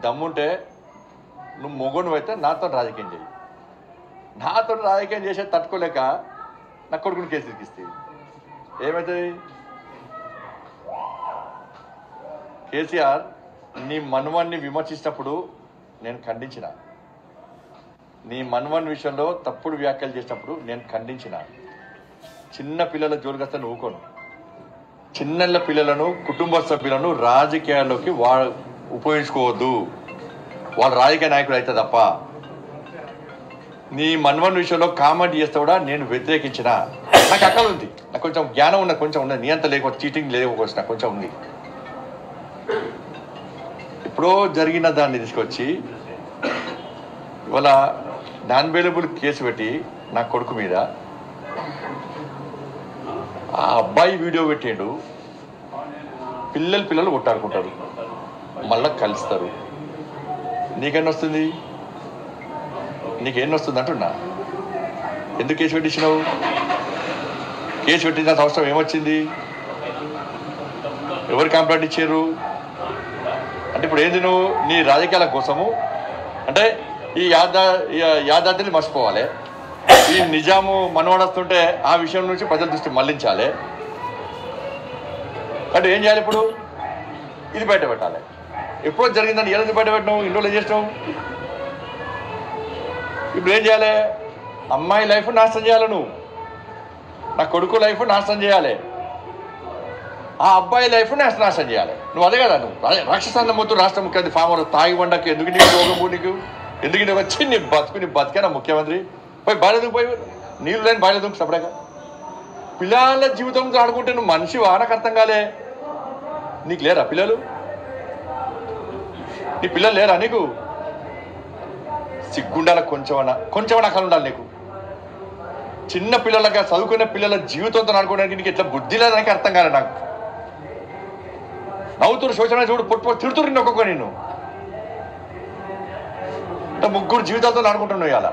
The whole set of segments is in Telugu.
దమ్ముంటే నువ్వు మొగుడు అయితే నాతో రాజకీయం చేయి నాతో రాజకీయం చేసే తట్టుకోలేక నా కొడుకుని కేసు ఇరికిస్తే ఏమవుతుంది కేసీఆర్ నీ మన్వాన్ని విమర్శించినప్పుడు నేను ఖండించిన నీ మన్వన్ విషయంలో తప్పుడు వ్యాఖ్యలు చేసినప్పుడు నేను ఖండించిన చిన్న పిల్లల జోలికస్తే ఊకోను చిన్నళ్ళ పిల్లలను కుటుంబ సభ్యులను రాజకీయాల్లోకి వా ఉపయోగించుకోవద్దు వాళ్ళు రాజకీయ నాయకుడు అయితే తప్ప నీ మన్వన్ విషయంలో కామెంట్ చేస్తే కూడా నేను వ్యతిరేకించిన నాకు అక్కడ ఉంది నాకు కొంచెం జ్ఞానం ఉన్న కొంచెం ఉన్నది నీ అంత లేకపోతే చీటింగ్ లేకపోతే నాకు కొంచెం ఉంది ఎప్పుడో జరిగిన దాన్ని తీసుకొచ్చి ఇవాళ నాన్ అవైలబుల్ కేసు పెట్టి నా కొడుకు మీద ఆ అబ్బాయి వీడియో పెట్టిండు పిల్లలు పిల్లలు కొట్టాడుకుంటారు మళ్ళా కలుస్తారు నీకెన్ని వస్తుంది నీకేం వస్తుంది అంటున్నా ఎందుకు కేసు పెట్టించినావు కేసు పెట్టిన సంవత్సరం ఏమొచ్చింది ఎవరు కంప్లైంట్ ఇచ్చారు అంటే ఇప్పుడు ఏంది నువ్వు నీ రాజకీయాల కోసము అంటే ఈ యాదా ఈ యాదాద్రిని మర్చిపోవాలి ఈ నిజాము మనవడొస్తుంటే ఆ విషయం నుంచి ప్రజల దృష్టి మళ్లించాలి అంటే ఏం చేయాలి ఇప్పుడు ఇది బయట పెట్టాలి ఎప్పుడో జరిగిందని ఎలా బయట పెట్టినావు ఇన్ని రోజులు ఏం చేసినావు ఇప్పుడు ఏం చేయాలి అమ్మాయి లైఫ్ నాశనం చేయాలి నువ్వు నా కొడుకు లైఫ్ నాశనం చేయాలి ఆ అబ్బాయి లైఫ్ నాశనం నాశనం చేయాలి నువ్వు అదే కదా నువ్వు రా- రాక్షసాన్న మొత్తం రాష్ట్ర ముఖ్యమంత్రి ఫామర్ తాగి వండకి ఎందుకు నీకు రోగము నీకు ఎందుకు నీకు వచ్చి నీ బతుకు నీ బతికేనా ముఖ్యమంత్రి పోయి బాధ్యతకు పోయి నీళ్ళు లేని బాధ్యతకు సపడగా పిల్లల జీవితంతో ఆడుకుంటే నువ్వు మనిషి నాకు అర్థం కాలే నీకు లేరా పిల్లలు నీ పిల్లలు లేరా నీకు సిగ్గుండాల కొంచెమన్నా కొంచెమన్నా అక్కడ ఉండాలి నీకు చిన్న పిల్లలగా చదువుకునే పిల్లల జీవితంతో ఆడుకోవడానికి నీకు ఇట్లా బుద్ధి లేదని అర్థం కాలే నాకు నవ్వుతురు శోషణ చూడు పొట్టు పొట్టు తిడుతురు నిన్ను ఒక్కొక్క నిన్ను అంటే ముగ్గురు జీవితాలతో ఆడుకుంటున్నావు ఇవాళ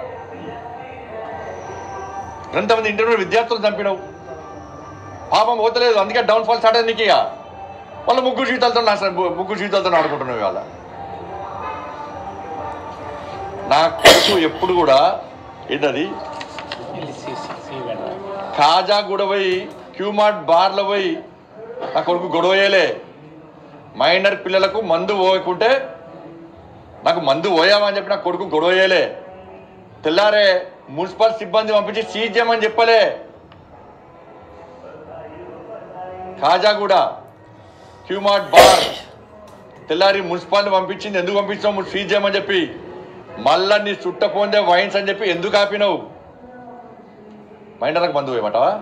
ఎంతమంది ఇంటర్వ్యూ విద్యార్థులు చంపినావు పాపం పోతలేదు అందుకే డౌన్ ఫాల్ స్టార్ట్ అయింది నీకు ఇక వాళ్ళ ముగ్గురు జీవితాలతో నాశనం ముగ్గురు జీవితాలతో ఆడుకుంటున్నావు ఇవాళ నా కొడుకు ఎప్పుడు కూడా ఏంటది కాజా కూడా పోయి క్యూమార్ట్ బార్లో పోయి నా కొడుకు గొడవ చేయలే మైనర్ పిల్లలకు మందు పోయకుంటే నాకు మందు పోయామని చెప్పి నా కొడుకు గొడవ చేయలే తెల్లారే మున్సిపల్ సిబ్బంది పంపించి సీజ్ చేయమని చెప్పలే కాజాగూడ క్యూమార్ట్ బార్ తెల్లారి మున్సిపాలిటీ పంపించింది ఎందుకు పంపించావు సీజ్ చేయమని చెప్పి మళ్ళా నీ చుట్టపోందే వైన్స్ అని చెప్పి ఎందుకు ఆపినావు మైండర్లకు మందు పోయమంటావా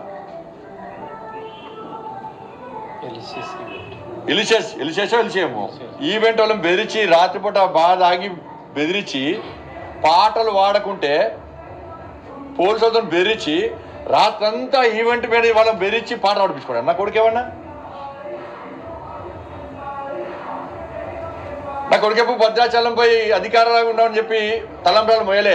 ఎలిసేస్ ఎలిసేసో ఎలిసేమో ఈవెంట్ వాళ్ళని బెదిరించి రాత్రిపూట బాగా తాగి బెదిరించి పాటలు వాడకుంటే పోలీసులతో బెదిరించి రాత్రంతా ఈవెంట్ మీద వాళ్ళని బెదిరించి పాట పాడిపించుకోండి నా కొడుకు ఏమన్నా నా కొడుకేపు భద్రాచలం పోయి అధికారంగా ఉన్నామని చెప్పి తలంబ్రాలు మోయలే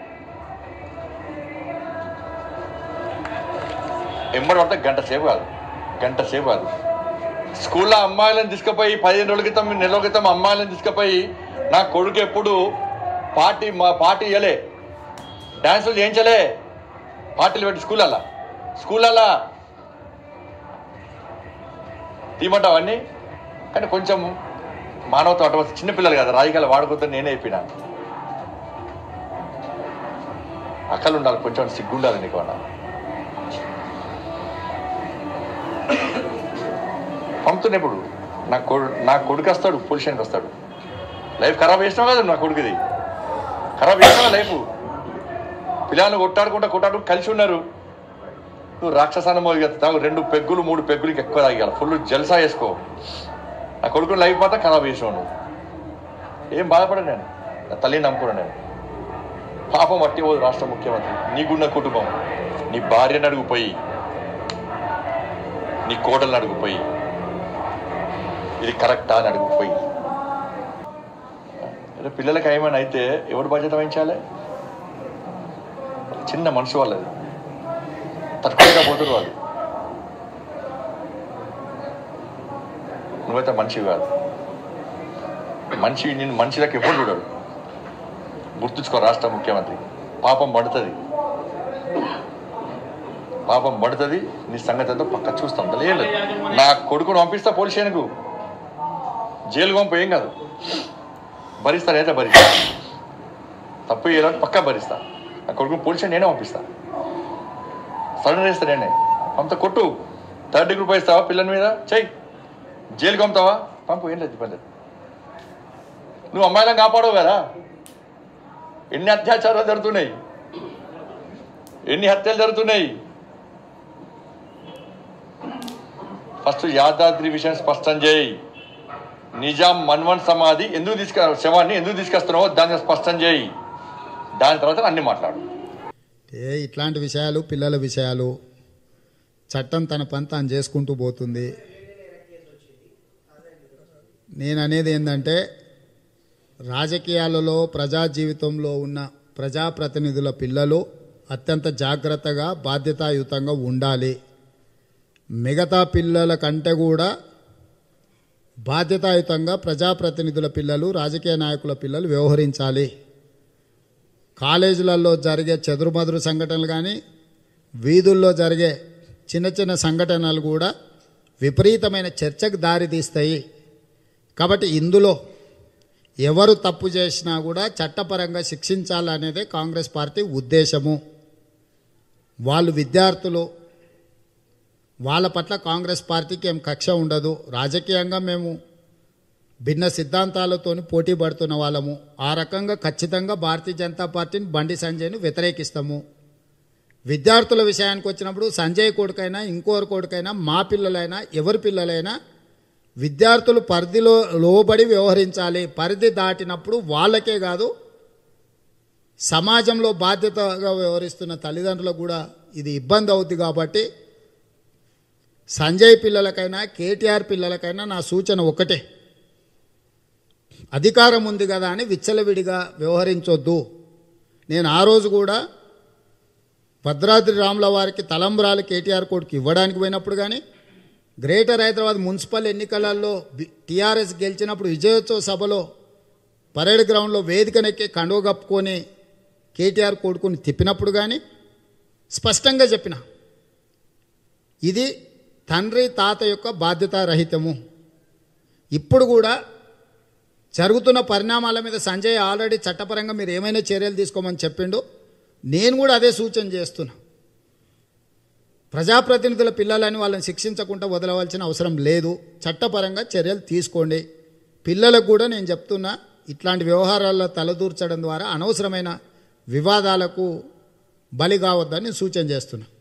ఎంబడి పడితే గంట సేపు కాదు గంట సేపు కాదు స్కూల్లో అమ్మాయిలను తీసుకుపోయి పదిహేను రోజుల క్రితం నెల రోజుల క్రితం అమ్మాయిలను తీసుకుపోయి నా కొడుకు ఎప్పుడు పార్టీ మా పార్టీ ఇవ్వలే డాన్సులు చేయించలే పార్టీలు పెట్టి స్కూలల్లా స్కూలల్లా తీయమంటావు అన్నీ కానీ కొంచెం మానవత్వం అటు చిన్నపిల్లలు కదా రాజకీయాలు వాడుకోతే నేనే అయిపోయినా అక్కలు ఉండాలి కొంచెం సిగ్గుండాలి నీకు అన్నా పంపుతున్నా ఇప్పుడు నా కొడు నా కొడుకు వస్తాడు పొజిషన్కి వస్తాడు లైఫ్ ఖరాబ్ చేసినావు కదా నా కొడుకుది ఖరాబ్ చేసినావా లైఫ్ పిల్లలు కొట్టాడుకుంటా కొట్టాడు కలిసి ఉన్నారు నువ్వు రాక్షసాన మోగి తాగు రెండు పెగ్గులు మూడు పెగ్గులకి ఎక్కువ తాగాలి ఫుల్ జల్సా వేసుకో నా కొడుకు లైఫ్ మాత్రం ఖరాబ్ చేసావు నువ్వు ఏం బాధపడ నేను నా తల్లిని నమ్ముకున్నా నేను పాపం పట్టి పోదు రాష్ట్ర ముఖ్యమంత్రి నీకున్న కుటుంబం నీ భార్యను అడుగుపోయి నీ కోడలను అడుగుపోయి ఇది కరెక్టా అని అడుగుపోయి అరే పిల్లలకి ఏమైనా అయితే ఎవరు బాధ్యత వహించాలి చిన్న మనిషి వాళ్ళది తట్టుకోలేకపోతున్నారు వాళ్ళు నువ్వైతే మనిషి కాదు మనిషి నేను మనిషిలకు ఎప్పుడు చూడడు గుర్తుంచుకో రాష్ట్ర ముఖ్యమంత్రి పాపం పడుతుంది పాపం పడుతుంది నీ సంగతి అంతా పక్క చూస్తాం లేదు నా కొడుకును పంపిస్తా పోలీస్ స్టేషన్కు జైలు పంపు ఏం కాదు భరిస్తా లేదా భరిస్తా తప్పు చేయాలని పక్కా భరిస్తా నా కొడుకుని పోలీస్ స్టేషన్ నేనే పంపిస్తా సరెండర్ చేస్తా నేనే పంపుతా కొట్టు థర్డ్ డిగ్రీ పోయిస్తావా పిల్లల మీద చెయ్యి జైలుకి పంపుతావా పంపు ఏం లేదు ఇబ్బంది లేదు నువ్వు అమ్మాయిలను కాపాడవు కదా ఎన్ని అత్యాచారాలు జరుగుతున్నాయి ఎన్ని హత్యలు జరుగుతున్నాయి ఫస్ట్ యాదాద్రి విషయం స్పష్టం చేయి నిజాం మన్వన్ సమాధి ఎందుకు తీసుకు శవాన్ని ఎందుకు తీసుకొస్తున్నావో దాన్ని స్పష్టం చేయి దాని తర్వాత అన్ని మాట్లాడు ఏ ఇట్లాంటి విషయాలు పిల్లల విషయాలు చట్టం తన పని తాను చేసుకుంటూ పోతుంది నేను అనేది ఏంటంటే రాజకీయాలలో ప్రజా జీవితంలో ఉన్న ప్రజాప్రతినిధుల పిల్లలు అత్యంత జాగ్రత్తగా బాధ్యతాయుతంగా ఉండాలి మిగతా పిల్లల కంటే కూడా బాధ్యతాయుతంగా ప్రజాప్రతినిధుల పిల్లలు రాజకీయ నాయకుల పిల్లలు వ్యవహరించాలి కాలేజీలలో జరిగే చెదురుమదురు సంఘటనలు కానీ వీధుల్లో జరిగే చిన్న చిన్న సంఘటనలు కూడా విపరీతమైన చర్చకు దారితీస్తాయి కాబట్టి ఇందులో ఎవరు తప్పు చేసినా కూడా చట్టపరంగా శిక్షించాలనేదే కాంగ్రెస్ పార్టీ ఉద్దేశము వాళ్ళు విద్యార్థులు వాళ్ళ పట్ల కాంగ్రెస్ పార్టీకి ఏం కక్ష ఉండదు రాజకీయంగా మేము భిన్న సిద్ధాంతాలతోని పోటీ పడుతున్న వాళ్ళము ఆ రకంగా ఖచ్చితంగా భారతీయ జనతా పార్టీని బండి సంజయ్ని వ్యతిరేకిస్తాము విద్యార్థుల విషయానికి వచ్చినప్పుడు సంజయ్ కొడుకైనా ఇంకోరు కొడుకైనా మా పిల్లలైనా ఎవరి పిల్లలైనా విద్యార్థులు పరిధిలో లోబడి వ్యవహరించాలి పరిధి దాటినప్పుడు వాళ్ళకే కాదు సమాజంలో బాధ్యతగా వ్యవహరిస్తున్న తల్లిదండ్రులకు కూడా ఇది ఇబ్బంది అవుద్ది కాబట్టి సంజయ్ పిల్లలకైనా కేటీఆర్ పిల్లలకైనా నా సూచన ఒకటే అధికారం ఉంది కదా అని విచ్చలవిడిగా వ్యవహరించొద్దు నేను ఆ రోజు కూడా భద్రాద్రి రాముల వారికి తలంబ్రాలు కేటీఆర్ కోర్టుకి ఇవ్వడానికి పోయినప్పుడు కానీ గ్రేటర్ హైదరాబాద్ మున్సిపల్ ఎన్నికలలో టీఆర్ఎస్ గెలిచినప్పుడు విజయోత్సవ సభలో పరేడ్ గ్రౌండ్లో వేదికనెక్కి కండువ కప్పుకొని కేటీఆర్ కొడుకుని తిప్పినప్పుడు కానీ స్పష్టంగా చెప్పిన ఇది తండ్రి తాత యొక్క బాధ్యతారహితము ఇప్పుడు కూడా జరుగుతున్న పరిణామాల మీద సంజయ్ ఆల్రెడీ చట్టపరంగా మీరు ఏమైనా చర్యలు తీసుకోమని చెప్పిండు నేను కూడా అదే సూచన చేస్తున్నా ప్రజాప్రతినిధుల పిల్లలని వాళ్ళని శిక్షించకుండా వదలవలసిన అవసరం లేదు చట్టపరంగా చర్యలు తీసుకోండి పిల్లలకు కూడా నేను చెప్తున్నా ఇట్లాంటి వ్యవహారాల్లో తలదూర్చడం ద్వారా అనవసరమైన వివాదాలకు బలి కావద్దని సూచన చేస్తున్నా